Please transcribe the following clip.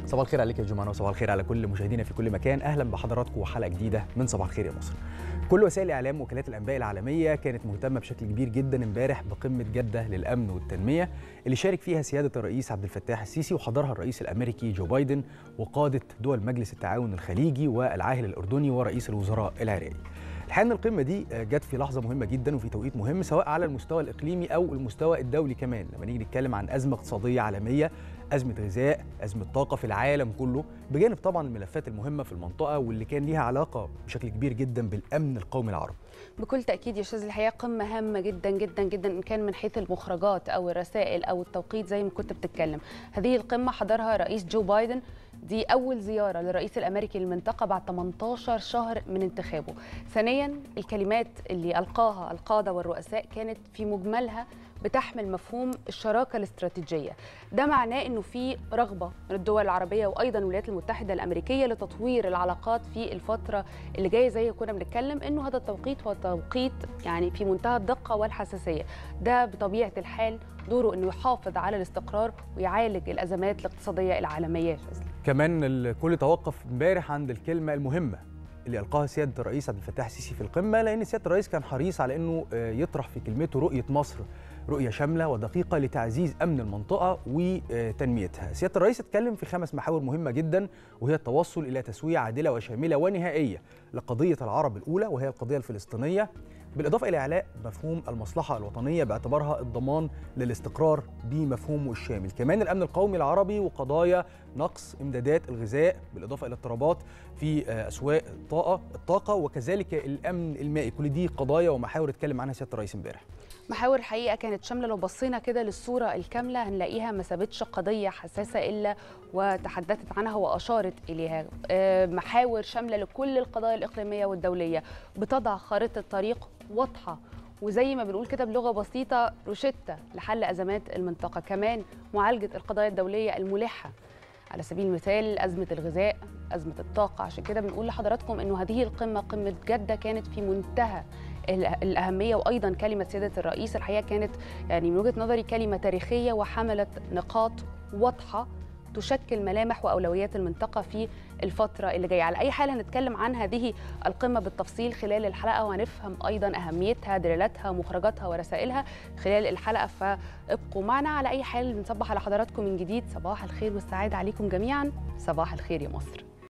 صباح الخير عليك يا جمانة وصباح الخير على كل مشاهدينا في كل مكان اهلا بحضراتكم وحلقه جديده من صباح الخير يا مصر كل وسائل الاعلام وكالات الانباء العالميه كانت مهتمه بشكل كبير جدا امبارح بقمه جده للامن والتنميه اللي شارك فيها سياده الرئيس عبد الفتاح السيسي وحضرها الرئيس الامريكي جو بايدن وقاده دول مجلس التعاون الخليجي والعاهل الاردني ورئيس الوزراء العراقي الحقيقه ان القمه دي جت في لحظه مهمه جدا وفي توقيت مهم سواء على المستوى الاقليمي او المستوى الدولي كمان لما نيجي نتكلم عن ازمه اقتصاديه عالميه ازمه غذاء ازمه طاقه في العالم كله بجانب طبعا الملفات المهمه في المنطقه واللي كان ليها علاقه بشكل كبير جدا بالامن القومي العربي بكل تاكيد يا استاذ الحقيقه قمه هامه جدا جدا جدا ان كان من حيث المخرجات او الرسائل او التوقيت زي ما كنت بتتكلم هذه القمه حضرها رئيس جو بايدن دي أول زيارة للرئيس الأمريكي للمنطقة بعد 18 شهر من انتخابه ثانيا الكلمات اللي ألقاها القادة والرؤساء كانت في مجملها بتحمل مفهوم الشراكه الاستراتيجيه ده معناه انه في رغبه من الدول العربيه وايضا الولايات المتحده الامريكيه لتطوير العلاقات في الفتره اللي جايه زي ما كنا بنتكلم انه هذا التوقيت هو توقيت يعني في منتهى الدقه والحساسيه ده بطبيعه الحال دوره انه يحافظ على الاستقرار ويعالج الازمات الاقتصاديه العالميه كمان الكل توقف امبارح عند الكلمه المهمه اللي القاها سياده الرئيس عبد الفتاح السيسي في القمه لان سياده الرئيس كان حريص على انه يطرح في كلمته رؤيه مصر رؤية شاملة ودقيقة لتعزيز أمن المنطقة وتنميتها سيادة الرئيس اتكلم في خمس محاور مهمة جدا وهي التوصل إلى تسوية عادلة وشاملة ونهائية لقضية العرب الأولى وهي القضية الفلسطينية بالإضافة إلى إعلاء مفهوم المصلحة الوطنية باعتبارها الضمان للاستقرار بمفهومه الشامل كمان الأمن القومي العربي وقضايا نقص إمدادات الغذاء بالإضافة إلى اضطرابات في أسواق الطاقة الطاقة وكذلك الأمن المائي كل دي قضايا ومحاور اتكلم عنها سيادة الرئيس امبارح محاور الحقيقه كانت شامله لو بصينا كده للصوره الكامله هنلاقيها ما سابتش قضيه حساسه الا وتحدثت عنها واشارت اليها محاور شامله لكل القضايا الاقليميه والدوليه بتضع خارطه طريق واضحه وزي ما بنقول كده بلغه بسيطه روشته لحل ازمات المنطقه كمان معالجه القضايا الدوليه الملحه على سبيل المثال أزمة الغذاء أزمة الطاقة عشان كده بنقول لحضراتكم أنه هذه القمة قمة جدة كانت في منتهى الأهمية وأيضا كلمة سيادة الرئيس الحقيقة كانت يعني من وجهة نظري كلمة تاريخية وحملت نقاط واضحة تشكل ملامح واولويات المنطقه في الفتره اللي جايه على اي حال هنتكلم عن هذه القمه بالتفصيل خلال الحلقه وهنفهم ايضا اهميتها دلالاتها مخرجاتها ورسائلها خلال الحلقه فابقوا معنا على اي حال بنصبح على حضراتكم من جديد صباح الخير والسعاده عليكم جميعا صباح الخير يا مصر